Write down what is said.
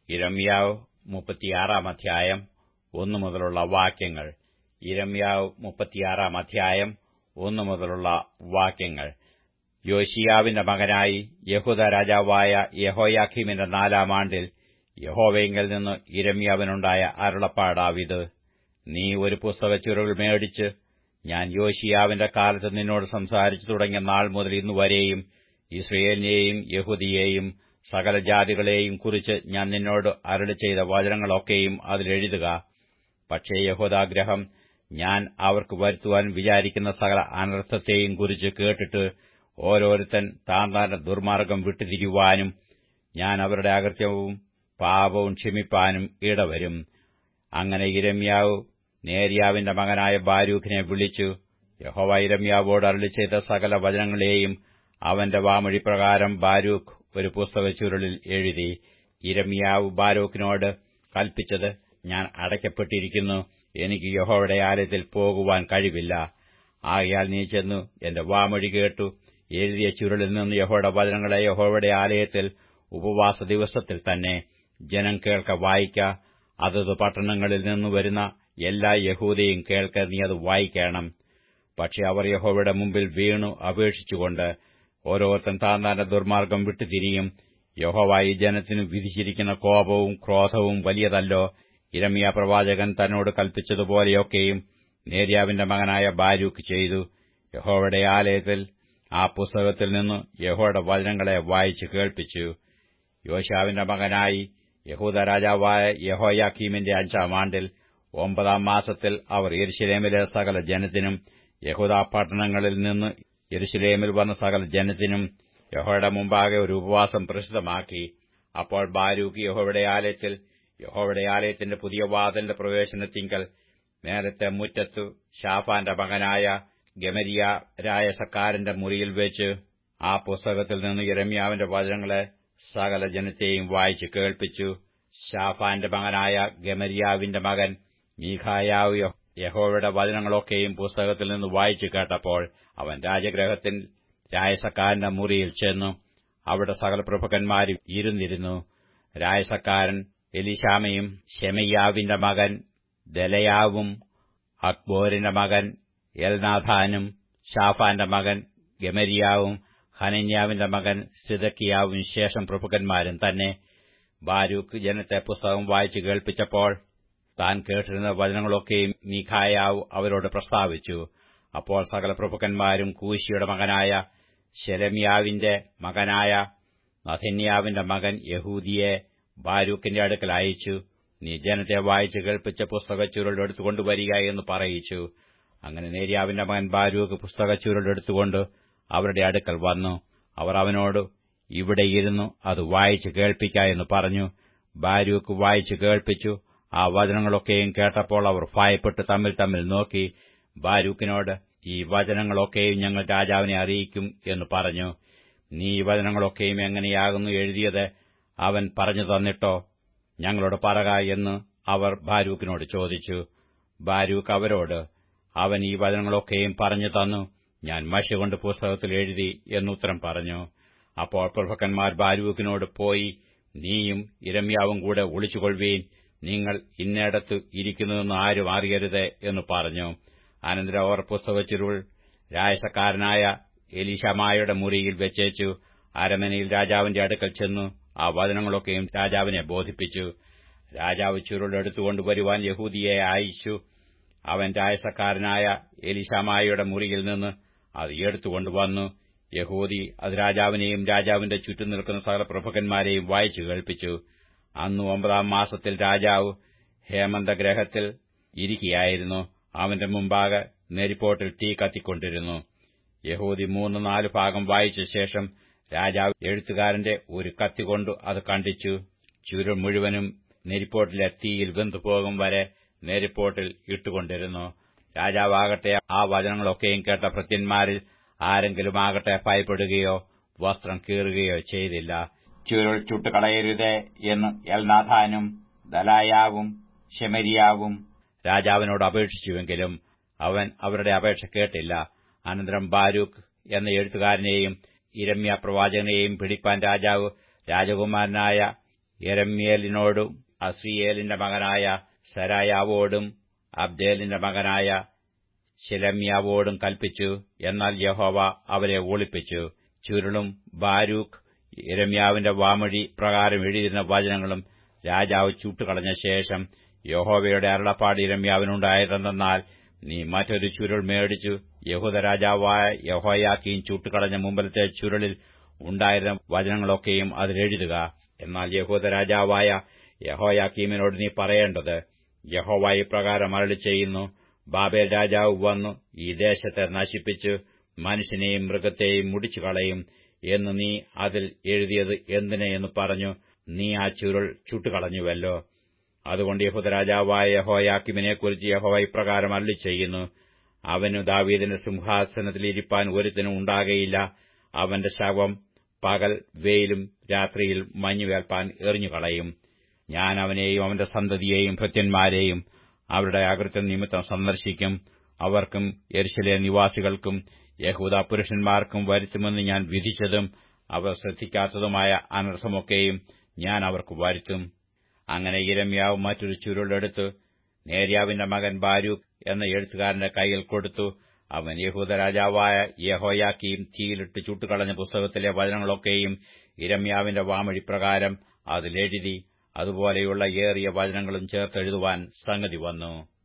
ഇരമ്യാവ് മുപ്പത്തിയാറാം അധ്യായം ഒന്നു മുതലുള്ള വാക്യങ്ങൾ ഇരമ്യാവ് മുപ്പത്തിയാറാം അധ്യായം ഒന്നു മുതലുള്ള വാക്യങ്ങൾ യോശിയാവിന്റെ മകനായി യഹൂദ രാജാവായ യഹോയാഖീമിന്റെ നാലാം ആണ്ടിൽ യഹോവയെങ്കിൽ നിന്ന് ഇരമ്യാവിനുണ്ടായ അരുളപ്പാടാവിത് നീ ഒരു പുസ്തക ചുരുൾ മേടിച്ച് ഞാൻ യോശിയാവിന്റെ കാലത്ത് നിന്നോട് സംസാരിച്ചു തുടങ്ങിയ നാൾ മുതൽ ഇന്നുവരെയും ഇസ്രയേലിനെയും യഹൂദിയെയും സകല ജാതികളെയും കുറിച്ച് ഞാൻ നിന്നോട് അരുളി ചെയ്ത വചനങ്ങളൊക്കെയും അതിലെഴുതുക പക്ഷേ യഹൂദാഗ്രഹം ഞാൻ അവർക്ക് വരുത്തുവാൻ വിചാരിക്കുന്ന സകല അനർത്ഥത്തെയും കുറിച്ച് കേട്ടിട്ട് ഓരോരുത്തൻ താൻ താന്റെ ദുർമാർഗം വിട്ടുതിരിയുവാനും ഞാൻ അവരുടെ അകൃത്യവും പാപവും ക്ഷമിപ്പാനും ഇടവരും അങ്ങനെ ഇരമ്യാവ് നേര്യാവിന്റെ മകനായ ബാരൂഖിനെ വിളിച്ചു യഹോവ ഇരമ്യാവോട് അരളി ചെയ്ത സകല വചനങ്ങളെയും അവന്റെ വാമൊഴി പ്രകാരം ബാരൂഖ് ഒരു പുസ്തക ചുരുളിൽ എഴുതി ഇരമ്യാവ് ബാരൂഖിനോട് കൽപ്പിച്ചത് ഞാൻ അടയ്ക്കപ്പെട്ടിരിക്കുന്നു എനിക്ക് യഹോവയുടെ ആലയത്തിൽ പോകുവാൻ കഴിവില്ല ആകയാൽ നീ ചെന്നു എന്റെ വാമൊഴി കേട്ടു എഴുതിയ ചുരുളിൽ നിന്ന് യഹോയുടെ വചനങ്ങളെ യഹോവയുടെ ആലയത്തിൽ ഉപവാസ ദിവസത്തിൽ തന്നെ ജനം കേൾക്ക വായിക്ക അതത് പട്ടണങ്ങളിൽ നിന്ന് വരുന്ന എല്ലാ യഹൂദയും കേൾക്ക നീ അത് വായിക്കണം പക്ഷെ അവർ യഹോവയുടെ മുമ്പിൽ വീണു അപേക്ഷിച്ചുകൊണ്ട് ഓരോരുത്തൻ താൻ താന്റെ ദുർമാർഗം വിട്ടുതിരിയും യഹോവ ഈ ജനത്തിനു വിധിച്ചിരിക്കുന്ന കോപവും ക്രോധവും വലിയതല്ലോ ഇരമിയ പ്രവാചകൻ തന്നോട് കൽപ്പിച്ചതുപോലെയൊക്കെയും നേര്യാവിന്റെ മകനായ ബാരൂക്ക് ചെയ്തു യഹോവയുടെ ആലയത്തിൽ ആ പുസ്തകത്തിൽ നിന്ന് യഹോയുടെ വചനങ്ങളെ വായിച്ചു കേൾപ്പിച്ചു യോശാവിന്റെ മകനായി യഹൂദ രാജാവായ യഹോയാക്കീമിന്റെ അഞ്ചാം ആണ്ടിൽ ഒമ്പതാം മാസത്തിൽ അവർ യെരുശലേമിലെ സകല ജനത്തിനും യഹൂദ പട്ടണങ്ങളിൽ നിന്ന് യെരുശലേമിൽ വന്ന സകല ജനത്തിനും യഹോയുടെ മുമ്പാകെ ഒരു ഉപവാസം പ്രസിദ്ധമാക്കി അപ്പോൾ ബാരൂക്ക് യഹോയുടെ ആലയത്തിൽ യഹോയുടെ ആലയത്തിന്റെ പുതിയ വാതിലിന്റെ പ്രവേശനത്തിങ്കൽ നേരത്തെ മുറ്റത്തു ഷാഫാന്റെ മകനായ ഗമരിയ രായസക്കാരന്റെ മുറിയിൽ വെച്ച് ആ പുസ്തകത്തിൽ നിന്ന് യരമ്യാവിന്റെ വചനങ്ങളെ സകല ജനത്തെയും വായിച്ചു കേൾപ്പിച്ചു ഷാഫാന്റെ മകനായ ഗമരിയാവിന്റെ മകൻ മീഖായാവ് യഹോവയുടെ വചനങ്ങളൊക്കെയും പുസ്തകത്തിൽ നിന്ന് വായിച്ചു കേട്ടപ്പോൾ അവൻ രാജഗ്രഹത്തിൽ രായസക്കാരന്റെ മുറിയിൽ ചെന്നു അവിടെ സകല പ്രഭുക്കന്മാരും ഇരുന്നിരുന്നു രായസക്കാരൻ എലിശാമയും ഷെമയ്യാവിന്റെ മകൻ ദലയാവും അക്ബോരിന്റെ മകൻ എൽനാഥാനും ഷാഫാന്റെ മകൻ ഗമരിയാവും ഹനന്യാവിന്റെ മകൻ സിദക്കിയാവും ശേഷം പ്രഭുക്കന്മാരും തന്നെ ബാരൂക്ക് ജനത്തെ പുസ്തകം വായിച്ചു കേൾപ്പിച്ചപ്പോൾ താൻ കേട്ടിരുന്ന വചനങ്ങളൊക്കെയും മീഖായാവ് അവരോട് പ്രസ്താവിച്ചു അപ്പോൾ സകല പ്രഭുക്കന്മാരും കൂശിയുടെ മകനായ ശെലമ്യാവിന്റെ മകനായ നഥന്യാവിന്റെ മകൻ യഹൂദിയെ ബാരൂക്കിന്റെ അടുക്കൽ അയച്ചു നീ ജനത്തെ വായിച്ചു കേൾപ്പിച്ച പുസ്തക ചുരുൾ എടുത്തുകൊണ്ടുവരിക എന്ന് പറയിച്ചു അങ്ങനെ നേര്യാവിന്റെ മകൻ ബാരൂക്ക് പുസ്തക ചുരുൾ എടുത്തുകൊണ്ട് അവരുടെ അടുക്കൽ വന്നു അവർ അവനോട് ഇവിടെ ഇരുന്നു അത് വായിച്ചു കേൾപ്പിക്ക എന്ന് പറഞ്ഞു ബാരൂക്ക് വായിച്ചു കേൾപ്പിച്ചു ആ വചനങ്ങളൊക്കെയും കേട്ടപ്പോൾ അവർ ഭയപ്പെട്ട് തമ്മിൽ തമ്മിൽ നോക്കി ബാരൂക്കിനോട് ഈ വചനങ്ങളൊക്കെയും ഞങ്ങൾ രാജാവിനെ അറിയിക്കും എന്ന് പറഞ്ഞു നീ ഈ വചനങ്ങളൊക്കെയും എങ്ങനെയാകുന്നു എഴുതിയത് അവൻ പറഞ്ഞു തന്നിട്ടോ ഞങ്ങളോട് പറക എന്ന് അവർ ബാരൂക്കിനോട് ചോദിച്ചു ബാരൂക്ക് അവരോട് അവൻ ഈ വചനങ്ങളൊക്കെയും പറഞ്ഞു തന്നു ഞാൻ മഷി കൊണ്ട് പുസ്തകത്തിൽ എഴുതി എന്നുത്തരം പറഞ്ഞു അപ്പോൾ പ്രഭക്കന്മാർ ബാരൂക്കിനോട് പോയി നീയും ഇരമ്യാവും കൂടെ ഒളിച്ചുകൊള്ളുവീൻ നിങ്ങൾ ഇന്നയിടത്ത് ഇരിക്കുന്നതെന്ന് ആരും അറിയരുത് എന്ന് പറഞ്ഞു അനന്തരം അവർ പുസ്തകച്ചുരുൾ രായസക്കാരനായ എലിശമായുടെ മുറിയിൽ വെച്ചേച്ചു അരമനയിൽ രാജാവിന്റെ അടുക്കൽ ചെന്നു ആ വചനങ്ങളൊക്കെയും രാജാവിനെ ബോധിപ്പിച്ചു രാജാവ് ചുരുൾ എടുത്തുകൊണ്ടുവരുവാൻ യഹൂദിയെ അയച്ചു അവൻ രായസക്കാരനായ എലിശാമായുടെ മുറിയിൽ നിന്ന് അത് എടുത്തുകൊണ്ടുവന്നു യഹൂദി അത് രാജാവിനെയും രാജാവിന്റെ ചുറ്റും നിൽക്കുന്ന സകല പ്രഭുക്കന്മാരെയും വായിച്ചു കേൾപ്പിച്ചു അന്ന് ഒമ്പതാം മാസത്തിൽ രാജാവ് ഹേമന്തഗ്രഹത്തിൽ ഇരിക്കുകയായിരുന്നു അവന്റെ മുമ്പാകെ നെരിപ്പോട്ടിൽ തീ കത്തിക്കൊണ്ടിരുന്നു യഹൂദി മൂന്ന് നാല് ഭാഗം വായിച്ച ശേഷം രാജാവ് എഴുത്തുകാരന്റെ ഒരു കത്തികൊണ്ടു അത് കണ്ടിച്ചു ചുരുൾ മുഴുവനും നെരിപ്പോട്ടിലെ തീയിൽ വെന്തുപോകും വരെ നെരിപ്പോട്ടിൽ ഇട്ടുകൊണ്ടിരുന്നു രാജാവാകട്ടെ ആ വചനങ്ങളൊക്കെയും കേട്ട ഭൃത്യന്മാരിൽ ആരെങ്കിലും ആകട്ടെ ഭയപ്പെടുകയോ വസ്ത്രം കീറുകയോ ചെയ്തില്ല ചുരുൾ ചുട്ടുകളയരുതേ എന്ന് എൽനാഥാനും ദലായാവും ഷെമരിയാവും രാജാവിനോട് അപേക്ഷിച്ചുവെങ്കിലും അവൻ അവരുടെ അപേക്ഷ കേട്ടില്ല അനന്തരം ബാരൂക്ക് എന്ന എഴുത്തുകാരനെയും ഇരമ്യ പ്രവാചകനെയും പിടിപ്പാൻ രാജാവ് രാജകുമാരനായ യെരമ്യേലിനോടും അസ്രിയേലിന്റെ മകനായ സരായാവോടും അബ്ദേലിന്റെ മകനായ ശിലമ്യാവോടും കൽപ്പിച്ചു എന്നാൽ യഹോവ അവരെ ഒളിപ്പിച്ചു ചുരുളും ബാരൂഖ് യിരമ്യാവിന്റെ വാമൊഴി പ്രകാരം എഴുതിയിരുന്ന വചനങ്ങളും രാജാവ് ചുട്ടുകളഞ്ഞ ശേഷം യഹോവയുടെ അരുളപ്പാട് ഇരമ്യാവിനുണ്ടായതെന്നാൽ നീ മറ്റൊരു ചുരുൾ മേടിച്ചു യഹൂദ രാജാവായ യഹോയാക്കീൻ ചുട്ടുകളഞ്ഞ മുമ്പിലത്തെ ചുരുളിൽ ഉണ്ടായിരുന്ന വചനങ്ങളൊക്കെയും അതിലെഴുതുക എന്നാൽ യഹൂദ രാജാവായ യഹോയാക്കീമിനോട് നീ പറയേണ്ടത് യഹോവ ഇപ്രകാരം അരളി ചെയ്യുന്നു ബാബേൽ രാജാവ് വന്നു ഈ ദേശത്തെ നശിപ്പിച്ചു മനുഷ്യനെയും മൃഗത്തെയും മുടിച്ചു കളയും എന്ന് നീ അതിൽ എഴുതിയത് എന്തിനെ എന്ന് പറഞ്ഞു നീ ആ ചുരുൾ ചുട്ടുകളഞ്ഞുവല്ലോ അതുകൊണ്ട് യഹൂദരാജാവായ യഹോയാക്കിമിനെക്കുറിച്ച് യഹോവ ഇപ്രകാരം അല്ലി ചെയ്യുന്നു അവനു ദാവീദിന്റെ സിംഹാസനത്തിൽ ഇരിപ്പാൻ ഒരുത്തിനും ഉണ്ടാകയില്ല അവന്റെ ശവം പകൽ വെയിലും രാത്രിയിൽ മഞ്ഞുവേൽപ്പാൻ എറിഞ്ഞുകളയും ഞാൻ അവനെയും അവന്റെ സന്തതിയെയും ഭൃത്യന്മാരെയും അവരുടെ അകൃത്യം നിമിത്തം സന്ദർശിക്കും അവർക്കും യെരുശലേ നിവാസികൾക്കും യഹൂദ പുരുഷന്മാർക്കും വരുത്തുമെന്ന് ഞാൻ വിധിച്ചതും അവർ ശ്രദ്ധിക്കാത്തതുമായ അനർത്ഥമൊക്കെയും ഞാൻ അവർക്ക് വരുത്തും അങ്ങനെ ഇരമ്യാവ് മറ്റൊരു ചുരുളെടുത്ത് നേര്യാവിന്റെ മകൻ ബാരൂഖ് എന്ന എഴുത്തുകാരന്റെ കൈയിൽ കൊടുത്തു അവൻ യഹൂദ രാജാവായ യഹോയാക്കിയും തീയിലിട്ട് ചുട്ടുകളഞ്ഞ പുസ്തകത്തിലെ വചനങ്ങളൊക്കെയും ഇരമ്യാവിന്റെ വാമൊഴിപ്രകാരം അതിലെഴുതി അതുപോലെയുള്ള ഏറിയ വചനങ്ങളും ചേർത്തെഴുതുവാൻ സംഗതി വന്നു